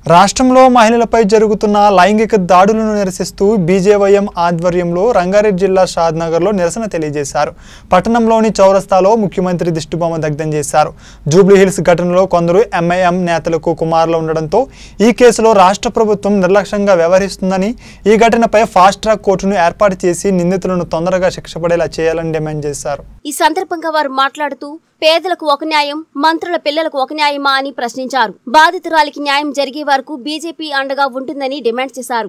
రాష్ట్రంలో మహిళలపై జరుగుతున్న లైంగిక దాడులను నిరసిస్తూ బీజేవైఎం ఆధ్వర్యంలో రంగారెడ్డి జిల్లా షాద్నగర్లో నిరసన తెలియజేశారు పట్టణంలోని చౌరస్తాలో ముఖ్యమంత్రి దిష్టిబొమ్మ దగ్ధం చేశారు జూబ్లీహిల్స్ ఘటనలో కొందరు ఎంఐఎం నేతలకు కుమారులు ఉండడంతో ఈ కేసులో రాష్ట్ర ప్రభుత్వం నిర్లక్ష్యంగా వ్యవహరిస్తుందని ఈ ఘటనపై ఫాస్ట్ ట్రాక్ కోర్టును ఏర్పాటు చేసి నిందితులను తొందరగా శిక్ష పడేలా చేయాలని డిమాండ్ చేశారు ఈ సందర్భంగా వారు మాట్లాడుతూ పేదలకు ఒక న్యాయం మంత్రుల పిల్లలకు ఒక న్యాయమా అని ప్రశ్నించారు బాధితురాలికి న్యాయం జరిగే వరకు బీజేపీ అండగా ఉంటుందని డిమాండ్ చేశారు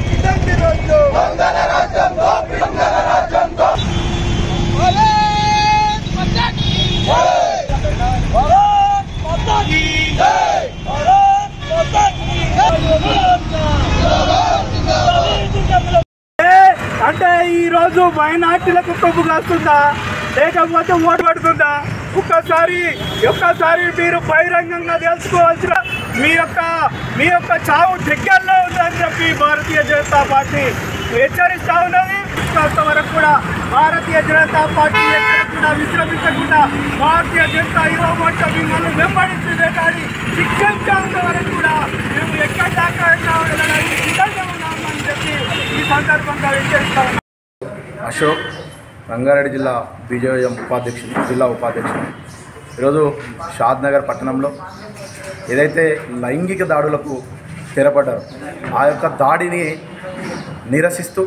అంటే ఈ రోజు మైనార్టీలకు కొవ్వు కాస్తుందా లేకపోతే ఓటు పడుతుందా ఒక్కసారి ఒక్కసారి మీరు బహిరంగంగా తెలుసుకోవాల్సిన మీ యొక్క మీ యొక్క చావు దగ్గరలో ఉందని చెప్పి భారతీయ జనతా పార్టీ హెచ్చరిస్తా ఉన్నది వరకు కూడా భారతీయ జనతా పార్టీ ఎక్కడ కూడా విశ్రమించకుండా భారతీయ జనతా యువ మోర్చా మిమ్మల్ని వెంబడిస్తుందే కానీ శిక్షించేంత వరకు కూడా మేము ఎక్కడ దాకా వెళ్ళడానికి సిద్ధంగా ఉన్నామని చెప్పి ఈ సందర్భంగా హెచ్చరిస్తా ఉన్నాం అశోక్ రంగారెడ్డి జిల్లా బీజేఎం ఉపాధ్యక్షుడు జిల్లా ఉపాధ్యక్షుడు ఈరోజు షాద్ నగర్ పట్టణంలో ఏదైతే లైంగిక దాడులకు తెరపడ్డారో ఆ యొక్క దాడిని నిరసిస్తూ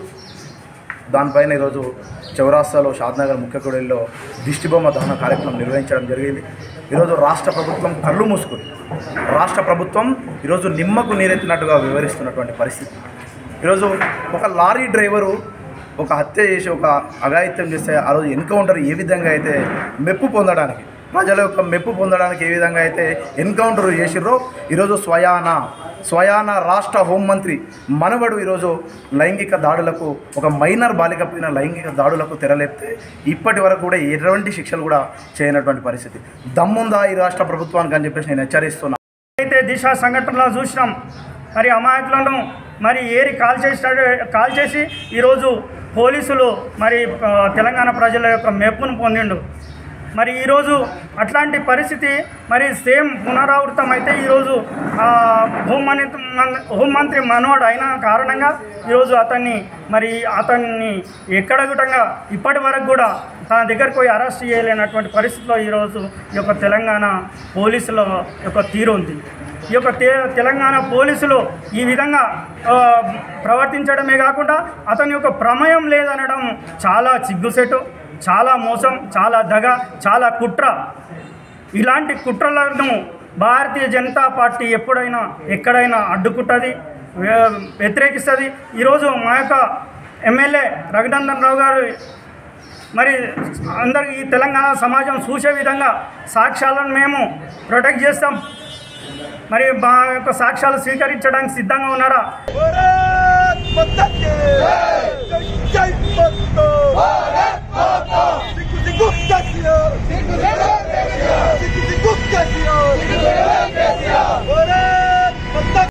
దానిపైన ఈరోజు చౌరాస్తాలో షాద్నగర్ ముఖ్య కూడలిలో దిష్టిబొమ్మ దహన కార్యక్రమం నిర్వహించడం జరిగింది ఈరోజు రాష్ట్ర ప్రభుత్వం కళ్ళు మూసుకుంది రాష్ట్ర ప్రభుత్వం ఈరోజు నిమ్మకు నీరెత్తినట్టుగా వివరిస్తున్నటువంటి పరిస్థితి ఈరోజు ఒక లారీ డ్రైవరు ఒక హత్య చేసి ఒక అఘాయిత్యం చేస్తే ఆ రోజు ఎన్కౌంటర్ ఏ విధంగా అయితే మెప్పు పొందడానికి ప్రజల యొక్క మెప్పు పొందడానికి ఏ విధంగా అయితే ఎన్కౌంటర్ చేసిర్రో ఈరోజు స్వయాన స్వయాన రాష్ట్ర హోంమంత్రి మనవడు ఈరోజు లైంగిక దాడులకు ఒక మైనర్ బాలిక పైన లైంగిక దాడులకు తెరలేపితే ఇప్పటి వరకు కూడా ఎటువంటి శిక్షలు కూడా చేయనటువంటి పరిస్థితి దమ్ముందా ఈ రాష్ట్ర ప్రభుత్వానికి అని చెప్పేసి నేను హెచ్చరిస్తున్నా అయితే దిశ సంఘటనలో చూసినాం మరి అమాయకులను మరి ఏరి కాల్ చేసినాడు కాల్ చేసి ఈరోజు పోలీసులు మరి ఆ, తెలంగాణ ప్రజల యొక్క మెప్పును పొందిండు మరి ఈరోజు అట్లాంటి పరిస్థితి మరి సేమ్ పునరావృతం అయితే ఈరోజు ఆ, హోంమంత్రి మన్- హోంమంత్రి మనోడు అయిన కారణంగా ఈరోజు అతన్ని మరి అతన్ని ఎక్కడగుటంగా ఇప్పటి వరకు కూడా తన దగ్గరకు పోయి అరెస్ట్ చేయలేనటువంటి పరిస్థితిలో ఈరోజు ఈ యొక్క తెలంగాణ పోలీసుల యొక్క తీరు ఉంది ఈ యొక్క తె తెలంగాణ పోలీసులు ఈ విధంగా ఆ, ప్రవర్తించడమే కాకుండా అతని యొక్క ప్రమేయం లేదనడం చాలా సిగ్గుసెటు చాలా మోసం చాలా దగ చాలా కుట్ర ఇలాంటి కుట్రలను భారతీయ జనతా పార్టీ ఎప్పుడైనా ఎక్కడైనా అడ్డుకుంటుంది వే- వ్యతిరేకిస్తుంది ఈరోజు మా యొక్క ఎమ్మెల్యే రఘునందన్ రావు గారు మరి అందరికి ఈ తెలంగాణ సమాజం చూసే విధంగా సాక్ష్యాలను మేము ప్రొటెక్ట్ చేస్తాం మరి మా యొక్క సాక్ష్యాలు స్వీకరించడానికి సిద్ధంగా ఉన్నారా भारत माता की जय जय माता